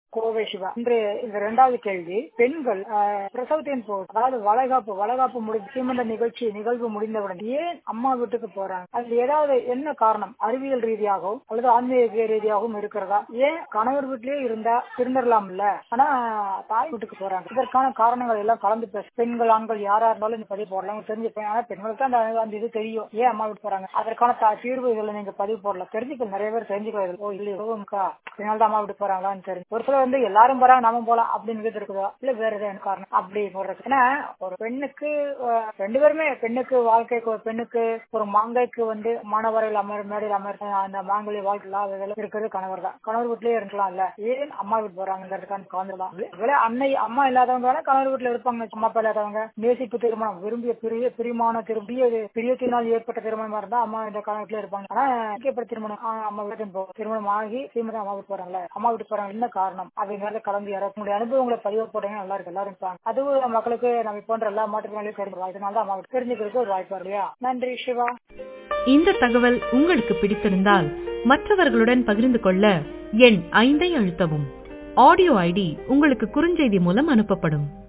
கோவை சிவா இன்று இந்த இரண்டாவது கேள்வி பெண்கள் ஆஹ், பிரசவத்தின் போது அதாவது வளைகாப்பு வளைகாப்பு முடி சீமந்த நிகழ்ச்சி நிகழ்வு முடிந்தவுடன் ஏன் அம்மா வீட்டுக்கு போறாங்க அதுல ஏதாவது என்ன காரணம் அறிவியல் ரீதியாகவும் அல்லது ஆன்மீக ரீதியாகவும் இருக்கிறதா ஏன் கணவர் வீட்லயே இருந்தா இருந்துடலாம்ல ஆனா தாய் வீட்டுக்கு போறாங்க இதற்கான காரணங்கள் எல்லாம் கலந்து பேச பெண்கள் ஆண்கள் யாரா இருந்தாலும் இந்த பதிவு போடலாம் தெரிஞ்சுப்பேன் ஆனா பெண்களுக்கு அந்த அந்த இது தெரியும் ஏன் அம்மா வீட்டு போறாங்க அதற்கான த- தீர்வு இதுல நீங்க பதிவு போடலாம் தெரிஞ்சுக்க நிறைய பேர் தெரிஞ்சுக்கலாம் ஓ இல்ல இவ்வளவுக்கா இதனால தான் அம்மா வீட்டு போறாங்களான்னு தெரியும் ஒரு சிலர் வந்து எல்லாரும் போறாங்க நாம போலாம் அப்படின்னு இருக்குதா இல்ல வேற ஏதாவது காரணம் அப்படி போடுறது ஏன்னா ஒரு பெண்ணுக்கு அஹ், ரெண்டு பேருமே பெண்ணுக்கு வாழ்க்கைக்கு ஒரு பெண்ணுக்கு ஒரு மாங்கைக்கு வந்து மாணவரையில் அமர் மேடையில் அமர் அந்த மாங்கல்ய வாழ்க்கை அதெல்லாம் இருக்கிறது கணவர் தான் கணவர் வீட்லயே இருக்கலாம்ல ஏன் அம்மா வீட்டு போறாங்கிறதுக்கான காரணம் தான் ஒருவேளை அன்னை அம்மா இல்லாதவங்க வேணா கணவர் வீட்டுல இருப்பாங்க அம்மா அப்பா இல்லாதவங்க நேசிப்பு திருமணம் விரும்பிய பிரிய பிரிமான திரும்பிய பிரியத்தினால் ஏற்பட்ட திருமணமா இருந்தா அம்மா இந்த கணவர் வீட்டுல இருப்பாங்க ஆனா ஏற்பட்ட திருமணம் ஆ, அம்மா வீட்டுக்கு போ திருமணம் ஆகி சீமதம் அம்மா வீட்டு போறாங்கல்ல அம்மா வீட்டு போறாங்க என்ன காரணம் அப்படிங்கறத கலந்து யாராவது உங்களுடைய அனுபவங்களை பதிவு போட்டீங்கன்னா நல்லா இருக்கு எல்லாரும் இருப்பாங்க அதுவும் நம்ம மக்களுக்கு நம்ம போன்ற எல்லா மாற்றுத்திறனாளியும் தெரிஞ்சுக்கலாம் இதனால தான் அம்மா வீட்டு தெரிஞ்சுக்கிறதுக்கு ஒரு வாய்ப்பு இல்லையா நன்றி சிவா இந்த தகவல் உங்களுக்கு பிடித்திருந்தால் மற்றவர்களுடன் பகிர்ந்து கொள்ள எண் ஐந்தை அழுத்தவும் ஆடியோ ஐடி உங்களுக்கு குறுஞ்செய்தி மூலம் அனுப்பப்படும்